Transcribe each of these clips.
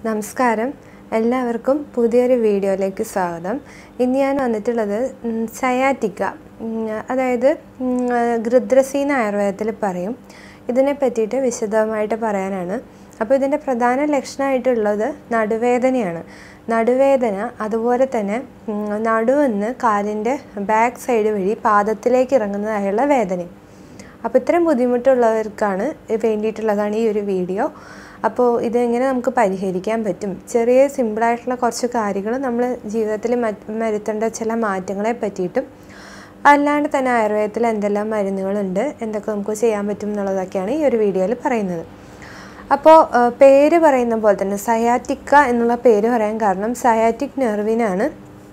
നമസ്കാരം എല്ലാവർക്കും പുതിയൊരു വീഡിയോയിലേക്ക് സ്വാഗതം ഇന്ന് ഞാൻ വന്നിട്ടുള്ളത് സയാറ്റിക്ക അതായത് ഉം, ഗൃദ്രസി എന്ന് ആയുർവേദത്തിൽ പറയും ഇതിനെ പറ്റിയിട്ട് വിശദമായിട്ട് പറയാനാണ് അപ്പോൾ ഇതിൻ്റെ പ്രധാന ലക്ഷണമായിട്ടുള്ളത് നടുവേദനയാണ് നടുവേദന അതുപോലെ തന്നെ ഉം, നടുവെന്ന് കാലിൻ്റെ ബാക്ക് സൈഡ് വഴി പാദത്തിലേക്ക് ഇറങ്ങുന്നതായുള്ള വേദനയും അപ്പോൾ ഇത്രയും ബുദ്ധിമുട്ടുള്ളവർക്കാണ് വേണ്ടിയിട്ടുള്ളതാണ് ഈ ഒരു വീഡിയോ അപ്പോൾ ഇതെങ്ങനെ നമുക്ക് പരിഹരിക്കാൻ പറ്റും ചെറിയ സിമ്പിളായിട്ടുള്ള കുറച്ച് കാര്യങ്ങൾ നമ്മൾ ജീവിതത്തിൽ മറ്റ് വരുത്തേണ്ട ചില മാറ്റങ്ങളെ പറ്റിയിട്ടും അല്ലാണ്ട് തന്നെ ആയുർവേദത്തിൽ എന്തെല്ലാം മരുന്നുകളുണ്ട് എന്തൊക്കെ നമുക്ക് ചെയ്യാൻ പറ്റും എന്നുള്ളതൊക്കെയാണ് ഈ ഒരു വീഡിയോയിൽ പറയുന്നത് അപ്പോൾ ഏഹ്, പേര് പറയുന്ന പോലെ തന്നെ സയാറ്റിക്ക എന്നുള്ള പേര് പറയാൻ കാരണം സയാറ്റിക് നെർവിനാണ്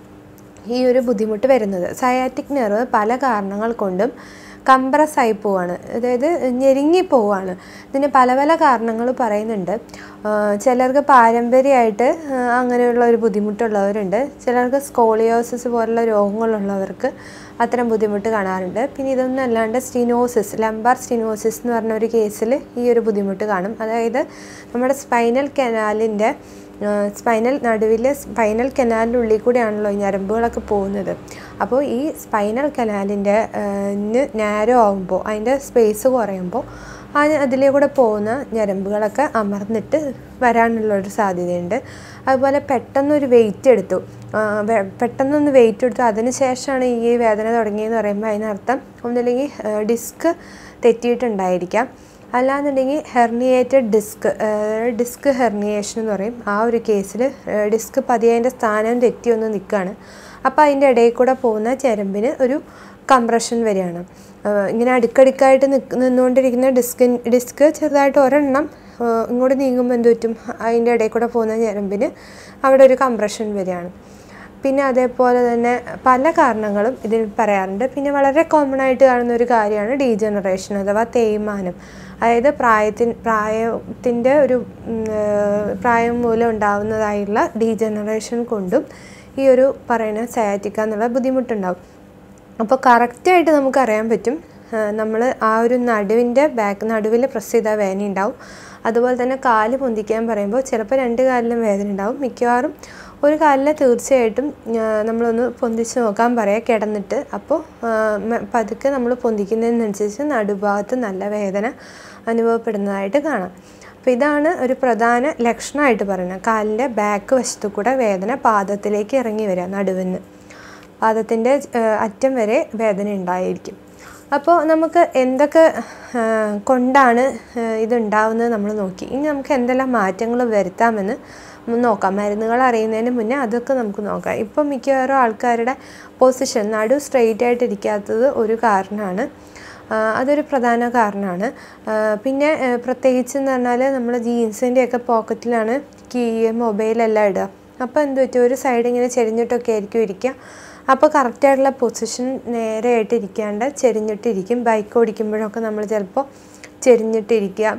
ഈ ഒരു ബുദ്ധിമുട്ട് വരുന്നത് സയാറ്റിക് നെർവ് പല കാരണങ്ങൾ കൊണ്ടും കംപ്രസ് ആയി പോവാണ് അതായത് ഞെരുങ്ങി പോവാണ് ഇതിന് പല പല കാരണങ്ങൾ പറയുന്നുണ്ട് ആ, ചിലർക്ക് പാരമ്പര്യമായിട്ട് ആ, അങ്ങനെയുള്ള ഒരു ബുദ്ധിമുട്ടുള്ളവരുണ്ട് ചിലർക്ക് സ്കോളിയോസിസ് പോലുള്ള രോഗങ്ങളുള്ളവർക്ക് അത്തരം ബുദ്ധിമുട്ട് കാണാറുണ്ട് പിന്നെ ഇതൊന്നും അല്ലാണ്ട് സ്റ്റിനോസിസ് ലംബാർ സ്റ്റിനോസിസ് എന്ന് പറഞ്ഞ ഒരു കേസിൽ ഈ ഒരു ബുദ്ധിമുട്ട് കാണും അതായത് നമ്മുടെ സ്പൈനൽ കനാലിൻ്റെ സ്പൈനൽ നടുവിൽ സ്പൈനൽ കനാലിൻ്റെ ഉള്ളിൽ കൂടെയാണല്ലോ ഈ ഞരമ്പുകളൊക്കെ പോകുന്നത് അപ്പോൾ ഈ സ്പൈനൽ കനാലിൻ്റെ നാരോ ആകുമ്പോൾ അതിൻ്റെ സ്പേസ് കുറയുമ്പോൾ ആ അതിലേ കൂടെ പോകുന്ന ഞരമ്പുകളൊക്കെ അമർന്നിട്ട് വരാനുള്ളൊരു സാധ്യതയുണ്ട് അതുപോലെ പെട്ടെന്നൊരു വെയിറ്റ് എടുത്തു ആ, വെ- പെട്ടെന്നൊന്ന് വെയിറ്റ് എടുത്തു അതിന് ശേഷമാണ് ഈ വേദന തുടങ്ങിയെന്ന് പറയുമ്പോൾ അതിനർത്ഥം ഒന്നില്ലെങ്കിൽ ഡിസ്ക് തെറ്റിയിട്ടുണ്ടായിരിക്കാം അല്ലാന്നുണ്ടെങ്കിൽ ഹെർണിയേറ്റഡ് ഡിസ്ക് ഡിസ്ക് ഹെർണിയേഷൻ എന്ന് പറയും ആ ഒരു കേസിൽ ഡിസ്ക് പതിയെ അതിൻ്റെ സ്ഥാനം തെറ്റി ഒന്ന് നിൽക്കുകയാണ് അപ്പോൾ അതിൻ്റെ ഇടയിൽ കൂടെ പോകുന്ന ചരമ്പിന് ഒരു കംപ്രഷൻ വരികയാണ് ഏഹ് ഇങ്ങനെ അടുക്കടുക്കായിട്ട് നിക്ക് നിന്നുകൊണ്ടിരിക്കുന്ന ഡിസ്ക് ഡിസ്ക് ചെറുതായിട്ട് ഒരെണ്ണം ഏഹ് ഇങ്ങോട്ട് നീങ്ങുമ്പോൾ എന്ത് പറ്റും അതിൻ്റെ ഇടയിൽ കൂടെ പോകുന്ന ഞരമ്പിന് അവിടെ ഒരു കംപ്രഷൻ വരികയാണ് പിന്നെ അതേപോലെ തന്നെ പല കാരണങ്ങളും ഇതിൽ പറയാറുണ്ട് പിന്നെ വളരെ കോമൺ ആയിട്ട് കാണുന്ന ഒരു കാര്യമാണ് ഡീജനറേഷൻ അഥവാ തേയ്മാനം അതായത് പ്രായത്തിൻ പ്രായത്തിൻ്റെ ഒരു ഉം, ഏഹ്, പ്രായം മൂലം ഉണ്ടാവുന്നതായുള്ള ഡീജനറേഷൻ കൊണ്ടും ഈ ഒരു പറയുന്ന സയാറ്റിക്ക എന്നുള്ള ബുദ്ധിമുട്ടുണ്ടാവും അപ്പോൾ കറക്റ്റായിട്ട് നമുക്ക് അറിയാൻ പറ്റും നമ്മൾ ആ ഒരു നടുവിൻ്റെ ബാക്ക് നടുവിൽ പ്രസ് ചെയ്താൽ വേദന ഉണ്ടാവും അതുപോലെ തന്നെ കാല് പൊന്തിക്കാൻ പറയുമ്പോൾ ചിലപ്പോൾ രണ്ട് കാലിലും വേദന ഉണ്ടാവും മിക്കവാറും ഒരു കാലിൽ തീർച്ചയായിട്ടും ആ, നമ്മളൊന്ന് പൊന്തിച്ച് നോക്കാൻ പറയാം കിടന്നിട്ട് അപ്പോൾ ആ, മ- പതുക്കെ നമ്മൾ പൊന്തിക്കുന്നതിനനുസരിച്ച് നടുഭാഗത്ത് നല്ല വേദന അനുഭവപ്പെടുന്നതായിട്ട് കാണാം അപ്പോൾ ഇതാണ് ഒരു പ്രധാന ലക്ഷണമായിട്ട് പറയുന്നത് കാലിൻ്റെ ബാക്ക് വശത്തു കൂടെ വേദന പാദത്തിലേക്ക് ഇറങ്ങി വരിക നടുവിന് പാദത്തിൻ്റെ അറ്റം വരെ വേദന ഉണ്ടായിരിക്കും അപ്പോൾ നമുക്ക് എന്തൊക്കെ ആ, കൊണ്ടാണ് ആ, ഇതുണ്ടാവുന്നത് നമ്മൾ നോക്കി ഇനി നമുക്ക് എന്തെല്ലാം മാറ്റങ്ങൾ വരുത്താമെന്ന് ഒന്ന് നോക്കാം മരുന്നുകൾ അറിയുന്നതിന് മുന്നേ അതൊക്കെ നമുക്ക് നോക്കാം ഇപ്പം മിക്കവാറും ആൾക്കാരുടെ പൊസിഷൻ നടു സ്ട്രെയിറ്റ് ആയിട്ട് ഇരിക്കാത്തത് ഒരു കാരണമാണ് ആ, അതൊരു പ്രധാന കാരണമാണ് ആ, പിന്നെ ആ, പ്രത്യേകിച്ച് എന്ന് പറഞ്ഞാൽ നമ്മൾ ജീൻസിൻ്റെ ഒക്കെ പോക്കറ്റിലാണ് കീ മൊബൈലെല്ലാം ഇടുക അപ്പോൾ എന്ത് പറ്റും ഒരു സൈഡ് ഇങ്ങനെ ചെരിഞ്ഞിട്ടൊക്കെ ആയിരിക്കും ഇരിക്കുക അപ്പോൾ കറക്റ്റായിട്ടുള്ള പൊസിഷൻ നേരെയായിട്ട് ഇരിക്കാണ്ട് ചെരിഞ്ഞിട്ടിരിക്കും ബൈക്ക് ഓടിക്കുമ്പോഴൊക്കെ നമ്മൾ ചിലപ്പോൾ ചെരിഞ്ഞിട്ടിരിക്കുക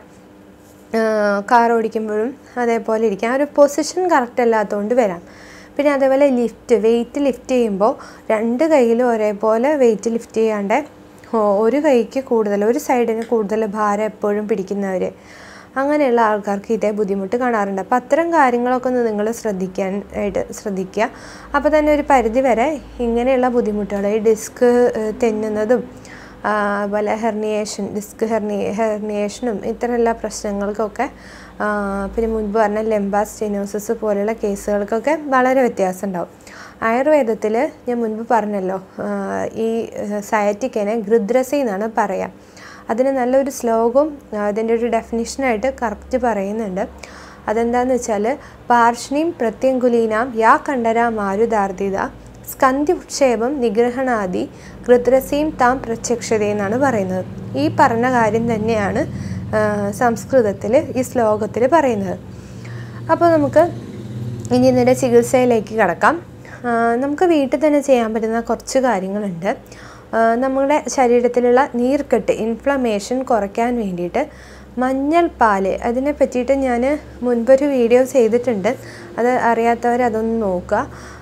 കാർ ഓടിക്കുമ്പോഴും അതേപോലെ ഇരിക്കാം ആ ഒരു പൊസിഷൻ കറക്റ്റ് അല്ലാത്തതുകൊണ്ട് വരാം പിന്നെ അതേപോലെ ലിഫ്റ്റ് വെയിറ്റ് ലിഫ്റ്റ് ചെയ്യുമ്പോൾ രണ്ട് കൈയിലും ഒരേപോലെ വെയിറ്റ് ലിഫ്റ്റ് ചെയ്യാണ്ട് ഓ- ഒരു കൈക്ക് കൂടുതൽ ഒരു സൈഡിന് കൂടുതൽ ഭാരം എപ്പോഴും പിടിക്കുന്നവർ അങ്ങനെയുള്ള ആൾക്കാർക്ക് ഇതേ ബുദ്ധിമുട്ട് കാണാറുണ്ട് അപ്പോൾ അത്തരം കാര്യങ്ങളൊക്കെ ഒന്ന് നിങ്ങൾ ശ്രദ്ധിക്കാൻ ആയിട്ട് ശ്രദ്ധിക്കുക അപ്പോൾ തന്നെ ഒരു പരിധി വരെ ഇങ്ങനെയുള്ള ബുദ്ധിമുട്ടുകൾ ഈ ഡിസ്ക് തെന്നുന്നതും ആ, അതുപോലെ ഹെർണിയേഷൻ ഡിസ്ക് ഹെർണി ഹെർണിയേഷനും ഇത്തരം എല്ലാ പ്രശ്നങ്ങൾക്കൊക്കെ ആ, പിന്നെ മുൻപ് പറഞ്ഞ ലെംബാസ്റ്റീനോസിസ് പോലെയുള്ള കേസുകൾക്കൊക്കെ വളരെ വ്യത്യാസം ഉണ്ടാവും ആയുർവേദത്തിൽ ഞാൻ മുൻപ് പറഞ്ഞല്ലോ ആ, ഈ സയറ്റിക്കനെ ഗൃദ്രസി എന്നാണ് പറയുക അതിന് നല്ലൊരു ശ്ലോകം അതിൻ്റെ ഒരു ഡെഫിനിഷനായിട്ട് കറക്റ്റ് പറയുന്നുണ്ട് അതെന്താന്ന് വെച്ചാൽ പാർഷ്ണീം പ്രത്യങ്കുലീനാം യാ കണ്ടരാ മാരുദാർദിത സ്കന്ധിക്ഷേപം നിഗ്രഹണാദി ഗൃദ്രസീം താം പ്രത്യക്ഷത എന്നാണ് പറയുന്നത് ഈ പറഞ്ഞ കാര്യം തന്നെയാണ് സംസ്കൃതത്തിൽ ഈ ശ്ലോകത്തിൽ പറയുന്നത് അപ്പോൾ നമുക്ക് ഇനി ഇതിൻ്റെ ചികിത്സയിലേക്ക് കടക്കാം ആ, നമുക്ക് വീട്ടിൽ തന്നെ ചെയ്യാൻ പറ്റുന്ന കുറച്ച് കാര്യങ്ങളുണ്ട് ആ, നമ്മുടെ ശരീരത്തിലുള്ള നീർക്കെട്ട് ഇൻഫ്ലമേഷൻ കുറയ്ക്കാൻ വേണ്ടിയിട്ട് മഞ്ഞൾപ്പാല് അതിനെ പറ്റിയിട്ട് ഞാൻ മുൻപൊരു വീഡിയോ ചെയ്തിട്ടുണ്ട് അത് അറിയാത്തവർ അതൊന്ന് നോക്കുക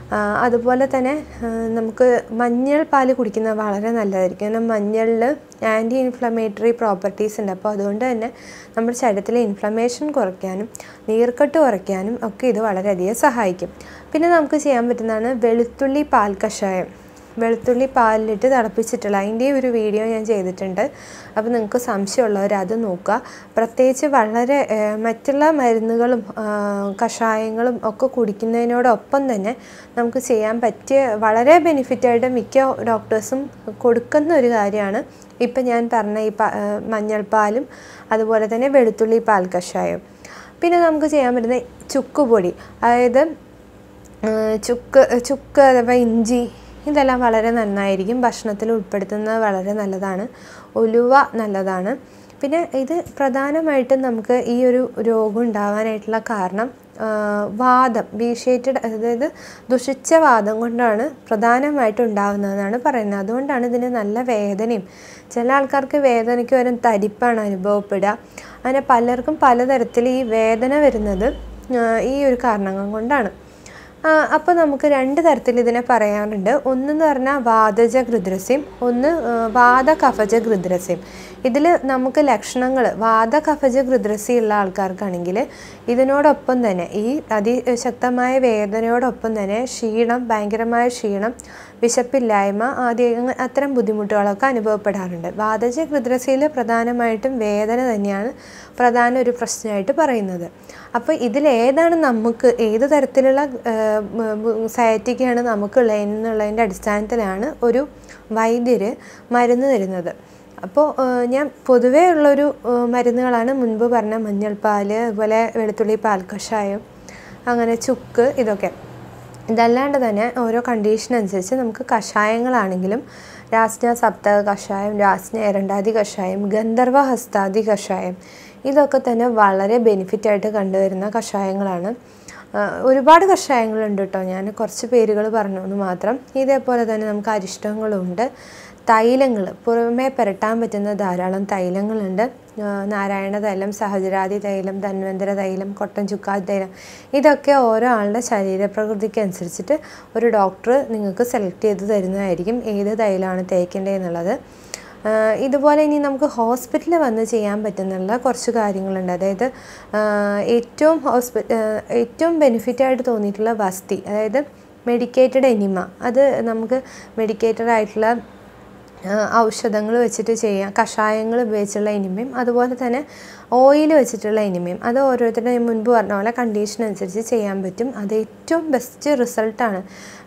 ആ, അതുപോലെ തന്നെ ആ, നമുക്ക് മഞ്ഞൾ പാല് കുടിക്കുന്നത് വളരെ നല്ലതായിരിക്കും കാരണം മഞ്ഞളിൽ ആൻറ്റി ഇൻഫ്ലമേറ്ററി പ്രോപ്പർട്ടീസ് ഉണ്ട് അപ്പോൾ അതുകൊണ്ട് തന്നെ നമ്മുടെ ശരീരത്തിലെ ഇൻഫ്ലമേഷൻ കുറയ്ക്കാനും നീർക്കെട്ട് കുറയ്ക്കാനും ഒക്കെ ഇത് വളരെയധികം സഹായിക്കും പിന്നെ നമുക്ക് ചെയ്യാൻ പറ്റുന്നതാണ് വെളുത്തുള്ളി പാൽ കഷായം വെളുത്തുള്ളി പാലിലിട്ട് തിളപ്പിച്ചിട്ടുള്ള അതിൻ്റെ ഒരു വീഡിയോ ഞാൻ ചെയ്തിട്ടുണ്ട് അപ്പോൾ നിങ്ങൾക്ക് സംശയമുള്ളവർ അത് നോക്കുക പ്രത്യേകിച്ച് വളരെ ഏഹ്, മറ്റുള്ള മരുന്നുകളും ആ, കഷായങ്ങളും ഒക്കെ കുടിക്കുന്നതിനോടൊപ്പം തന്നെ നമുക്ക് ചെയ്യാൻ പറ്റിയ വളരെ ബെനിഫിറ്റായിട്ട് മിക്ക ഡോക്ടേഴ്സും കൊടുക്കുന്ന ഒരു കാര്യമാണ് ഇപ്പം ഞാൻ പറഞ്ഞ ഈ പ- ഏഹ്, മഞ്ഞൾപ്പാലും അതുപോലെ തന്നെ വെളുത്തുള്ളി പാൽ കഷായം പിന്നെ നമുക്ക് ചെയ്യാൻ പറ്റുന്ന ചുക്കുപൊടി അതായത് ഏഹ് ചുക്ക് ചുക്ക് അഥവാ ഇഞ്ചി ഇതെല്ലാം വളരെ നന്നായിരിക്കും ഭക്ഷണത്തിൽ ഉൾപ്പെടുത്തുന്നത് വളരെ നല്ലതാണ് ഉലുവ നല്ലതാണ് പിന്നെ ഇത് പ്രധാനമായിട്ടും നമുക്ക് ഈ ഒരു രോഗം ഉണ്ടാവാനായിട്ടുള്ള കാരണം ആഹ് വാദം വീഷേറ്റഡ് അതായത് ദുഷിച്ച വാദം കൊണ്ടാണ് പ്രധാനമായിട്ടും ഉണ്ടാകുന്നതെന്നാണ് പറയുന്നത് അതുകൊണ്ടാണ് ഇതിന് നല്ല വേദനയും ചില ആൾക്കാർക്ക് വേദനയ്ക്ക് വരും തരിപ്പാണ് അനുഭവപ്പെടുക അങ്ങനെ പലർക്കും പലതരത്തിൽ ഈ വേദന വരുന്നത് ആഹ് ഈ ഒരു കാരണങ്ങൾ കൊണ്ടാണ് അപ്പോൾ നമുക്ക് രണ്ട് തരത്തിൽ ഇതിനെ പറയാറുണ്ട് ഒന്നെന്ന് പറഞ്ഞാൽ വാതജ ഗൃദ്രസ്യം ഒന്ന് ആ, വാത കഫജ ഗൃദ്രസ്യം ഇതിൽ നമുക്ക് ലക്ഷണങ്ങൾ വാത കഫജ ഗൃദ്രസ്യം ഉള്ള ആൾക്കാർക്കാണെങ്കിൽ ഇതിനോടൊപ്പം തന്നെ ഈ അതിശക്തമായ വേദനയോടൊപ്പം തന്നെ ക്ഷീണം ഭയങ്കരമായ ക്ഷീണം വിശപ്പില്ലായ്മ ആദ്യം അത്തരം ബുദ്ധിമുട്ടുകളൊക്കെ അനുഭവപ്പെടാറുണ്ട് വാതജ ഗൃദ്രസ്യയിൽ പ്രധാനമായിട്ടും വേദന തന്നെയാണ് പ്രധാന ഒരു പ്രശ്നമായിട്ട് പറയുന്നത് അപ്പോൾ ഇതിലേതാണ് നമുക്ക് ഏത് തരത്തിലുള്ള സയറ്റിക്കാണ് നമുക്കുള്ളത് എന്നുള്ളതിൻ്റെ അടിസ്ഥാനത്തിലാണ് ഒരു വൈദ്യർ മരുന്ന് തരുന്നത് അപ്പോൾ ഞാൻ പൊതുവേ ഉള്ളൊരു ഏഹ്, മരുന്നുകളാണ് മുൻപ് പറഞ്ഞ മഞ്ഞൾപ്പാൽ അതുപോലെ വെളുത്തുള്ളി പാൽ കഷായം അങ്ങനെ ചുക്ക് ഇതൊക്കെ ഇതല്ലാണ്ട് തന്നെ ഓരോ കണ്ടീഷൻ അനുസരിച്ച് നമുക്ക് കഷായങ്ങളാണെങ്കിലും രാസ്ന സപ്തക കഷായം രാസ്ന എരണ്ടാതി കഷായം ഗന്ധർവ ഹസ്താദി കഷായം ഇതൊക്കെ തന്നെ വളരെ ബെനിഫിറ്റായിട്ട് കണ്ടുവരുന്ന കഷായങ്ങളാണ് ആ, ഒരുപാട് കഷായങ്ങളുണ്ട് കേട്ടോ ഞാൻ കുറച്ച് പേരുകൾ പറഞ്ഞു എന്ന് മാത്രം ഇതേപോലെ തന്നെ നമുക്ക് അരിഷ്ടങ്ങളുണ്ട് തൈലങ്ങൾ പുറമേ പുരട്ടാൻ പറ്റുന്ന ധാരാളം തൈലങ്ങളുണ്ട് ആ, നാരായണ തൈലം സഹജരാതി തൈലം ധന്വന്തര തൈലം കൊട്ടൻ ചുക്കാതി തൈലം ഇതൊക്കെ ഓരോ ആളുടെ ശരീരപ്രകൃതിക്ക് അനുസരിച്ചിട്ട് ഒരു ഡോക്ടർ നിങ്ങൾക്ക് സെലക്ട് ചെയ്ത് തരുന്നതായിരിക്കും ഏത് തൈലമാണ് തേക്കേണ്ടതെന്നുള്ളത് ആ, ഇതുപോലെ ഇനി നമുക്ക് ഹോസ്പിറ്റലിൽ വന്ന് ചെയ്യാൻ പറ്റുന്നുള്ള കുറച്ച് കാര്യങ്ങളുണ്ട് അതായത് ആ, ഏറ്റവും ഹോസ്പി ആ, ഏറ്റവും ബെനിഫിറ്റായിട്ട് തോന്നിയിട്ടുള്ള വസ്തി അതായത് മെഡിക്കേറ്റഡ് എനിമ അത് നമുക്ക് മെഡിക്കേറ്റഡ് ആയിട്ടുള്ള ഔഷധങ്ങൾ വെച്ചിട്ട് ചെയ്യാം കഷായങ്ങൾ ഉപയോഗിച്ചുള്ള എനിമയും അതുപോലെ തന്നെ ഓയിൽ വെച്ചിട്ടുള്ള എനിമയും അത് ഓരോരുത്തരുടെ ഞാൻ മുൻപ് പറഞ്ഞ പോലെ കണ്ടീഷൻ അനുസരിച്ച് ചെയ്യാൻ പറ്റും അത് ഏറ്റവും ബെസ്റ്റ് റിസൾട്ടാണ്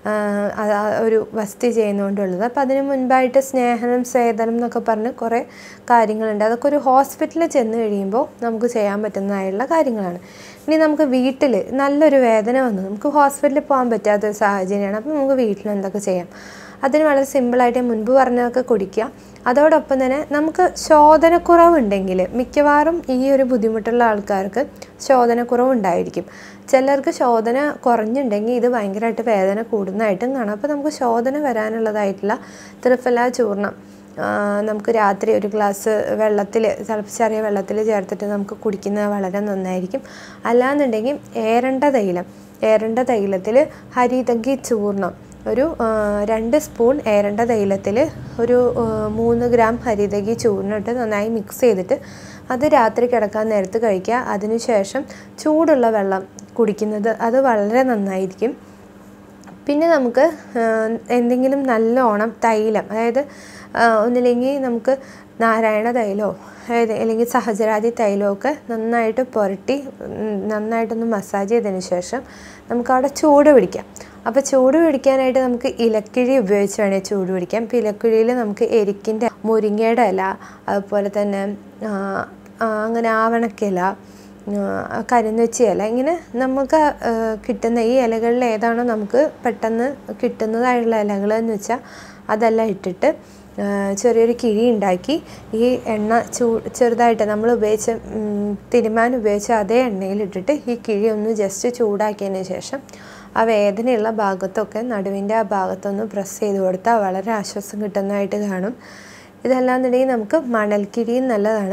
ഒരു വസ്തി ചെയ്യുന്നതുകൊണ്ടുള്ളത് അപ്പോൾ അതിന് മുൻപായിട്ട് സ്നേഹനം സ്വേദനം എന്നൊക്കെ പറഞ്ഞ് കുറേ കാര്യങ്ങളുണ്ട് അതൊക്കെ ഒരു ഹോസ്പിറ്റലിൽ ചെന്ന് കഴിയുമ്പോൾ നമുക്ക് ചെയ്യാൻ പറ്റുന്നതായുള്ള കാര്യങ്ങളാണ് ഇനി നമുക്ക് വീട്ടിൽ നല്ലൊരു വേദന വന്നു നമുക്ക് ഹോസ്പിറ്റലിൽ പോകാൻ പറ്റാത്തൊരു സാഹചര്യമാണ് അപ്പോൾ നമുക്ക് വീട്ടിൽ എന്തൊക്കെ ചെയ്യാം അതിന് വളരെ സിമ്പിളായിട്ട് ഞാൻ മുൻപ് പറഞ്ഞതൊക്കെ കുടിക്കുക അതോടൊപ്പം തന്നെ നമുക്ക് ശോധനക്കുറവുണ്ടെങ്കിൽ മിക്കവാറും ഈ ഒരു ബുദ്ധിമുട്ടുള്ള ആൾക്കാർക്ക് ശോധനക്കുറവ് ഉണ്ടായിരിക്കും ചിലർക്ക് ശോധന കുറഞ്ഞിട്ടുണ്ടെങ്കിൽ ഇത് ഭയങ്കരമായിട്ട് വേദന കൂടുന്നതായിട്ടും കാണാം അപ്പോൾ നമുക്ക് ശോധന വരാനുള്ളതായിട്ടുള്ള ത്രിഫല ചൂർണം ആ, നമുക്ക് രാത്രി ഒരു ഗ്ലാസ് വെള്ളത്തിൽ തിളപ്പിച്ചറിയ വെള്ളത്തിൽ ചേർത്തിട്ട് നമുക്ക് കുടിക്കുന്നത് വളരെ നന്നായിരിക്കും അല്ലാന്നുണ്ടെങ്കിൽ ഏരണ്ട തൈലം ഏരണ്ട തൈലത്തിൽ ഹരിതകി ചൂർണം ഒരു ആ, രണ്ട് സ്പൂൺ ഏരണ്ട തൈലത്തിൽ ഒരു ആ, മൂന്ന് ഗ്രാം ഹരിതകി ചൂർണ്ണിട്ട് നന്നായി മിക്സ് ചെയ്തിട്ട് അത് രാത്രി കിടക്കാൻ നേരത്ത് കഴിക്കുക അതിനുശേഷം ചൂടുള്ള വെള്ളം കുടിക്കുന്നത് അത് വളരെ നന്നായിരിക്കും പിന്നെ നമുക്ക് ആ, എന്തെങ്കിലും നല്ലോണം തൈലം അതായത് ആ, ഒന്നില്ലെങ്കിൽ നമുക്ക് നാരായണ തൈലോ അതായത് അല്ലെങ്കിൽ സഹജരാതി തൈലോ ഒക്കെ നന്നായിട്ട് പുരട്ടി ഉം, നന്നായിട്ടൊന്ന് മസാജ് ചെയ്തതിന് ശേഷം നമുക്ക് അവിടെ ചൂട് പിടിക്കാം അപ്പോൾ ചൂട് പിടിക്കാനായിട്ട് നമുക്ക് ഇലക്കിഴി ഉപയോഗിച്ച് വേണേൽ ചൂട് പിടിക്കാം ഇപ്പോൾ ഇലക്കിഴിയിൽ നമുക്ക് എരിക്കിൻ്റെ മുരിങ്ങയുടെ ഇല അതുപോലെ തന്നെ ആ, ആ, അങ്ങനെ ആവണക്കില കരിന്നുവെച്ച ഇല ഇങ്ങനെ നമുക്ക് ആ, കിട്ടുന്ന ഈ ഇലകളിൽ ഏതാണോ നമുക്ക് പെട്ടെന്ന് കിട്ടുന്നതായുള്ള ഇലകൾ എന്ന് വെച്ചാൽ അതെല്ലാം ഇട്ടിട്ട് ആ, ചെറിയൊരു കിഴി ഉണ്ടാക്കി ഈ എണ്ണ ചൂ ചെറുതായിട്ട് നമ്മൾ ഉപയോഗിച്ച ഉം, തിരുമാൻ ഉപയോഗിച്ച അതേ എണ്ണയിലിട്ടിട്ട് ഈ കിഴി ഒന്ന് ജസ്റ്റ് ചൂടാക്കിയതിന് ശേഷം ആ വേദനയുള്ള ഭാഗത്തൊക്കെ നടുവിൻ്റെ ആ ഭാഗത്തൊന്ന് പ്രസ് ചെയ്ത് കൊടുത്താൽ വളരെ ആശ്വാസം കിട്ടുന്നതായിട്ട് കാണും ഇതല്ലാന്നുണ്ടെങ്കിൽ നമുക്ക് മണൽക്കിഴിയും നല്ലതാണ്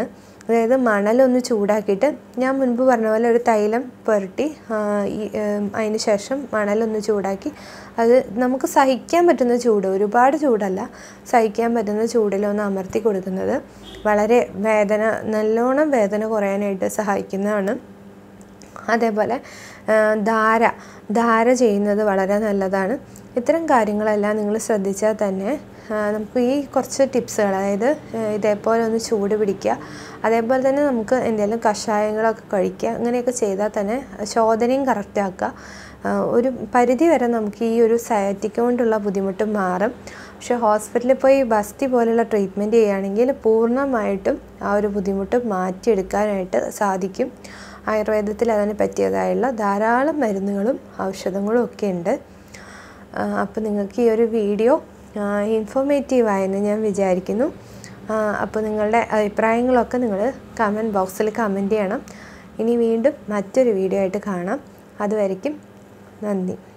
അതായത് മണലൊന്ന് ചൂടാക്കിയിട്ട് ഞാൻ മുൻപ് പറഞ്ഞ പോലെ ഒരു തൈലം പുരട്ടി ഈ അതിന് ശേഷം മണലൊന്ന് ചൂടാക്കി അത് നമുക്ക് സഹിക്കാൻ പറ്റുന്ന ചൂട് ഒരുപാട് ചൂടല്ല സഹിക്കാൻ പറ്റുന്ന ചൂടിലൊന്ന് അമർത്തി കൊടുക്കുന്നത് വളരെ വേദന നല്ലോണം വേദന കുറയാനായിട്ട് സഹായിക്കുന്നതാണ് അതേപോലെ ധാര ധാര ചെയ്യുന്നത് വളരെ നല്ലതാണ് ഇത്തരം കാര്യങ്ങളെല്ലാം നിങ്ങൾ ശ്രദ്ധിച്ചാൽ തന്നെ നമുക്ക് ഈ കുറച്ച് ടിപ്സുകൾ അതായത് ഇതേപോലെ ഒന്ന് ചൂട് പിടിക്കുക അതേപോലെ തന്നെ നമുക്ക് എന്തെങ്കിലും കഷായങ്ങളൊക്കെ കഴിക്കുക അങ്ങനെയൊക്കെ ചെയ്താൽ തന്നെ ശോധനയും കറക്റ്റാക്കുക ഒരു പരിധി വരെ നമുക്ക് ഈ ഒരു സയാറ്റിക്ക കൊണ്ടുള്ള ബുദ്ധിമുട്ട് മാറും പക്ഷെ ഹോസ്പിറ്റലിൽ പോയി ബസ്തി പോലുള്ള ട്രീറ്റ്മെൻറ്റ് ചെയ്യുകയാണെങ്കിൽ പൂർണ്ണമായിട്ടും ആ ഒരു ബുദ്ധിമുട്ട് മാറ്റിയെടുക്കാനായിട്ട് സാധിക്കും ആയുർവേദത്തിൽ അതിന് പറ്റിയതായുള്ള ധാരാളം മരുന്നുകളും ഔഷധങ്ങളും ഒക്കെ ഉണ്ട് അപ്പോൾ നിങ്ങൾക്ക് ഈ ഒരു വീഡിയോ ഇൻഫോർമേറ്റീവ് ആയെന്ന് ഞാൻ വിചാരിക്കുന്നു അപ്പോൾ നിങ്ങളുടെ അഭിപ്രായങ്ങളൊക്കെ നിങ്ങൾ കമൻറ്റ് ബോക്സിൽ കമൻറ്റ് ചെയ്യണം ഇനി വീണ്ടും മറ്റൊരു വീഡിയോ ആയിട്ട് കാണാം അതുവരയ്ക്കും നന്ദി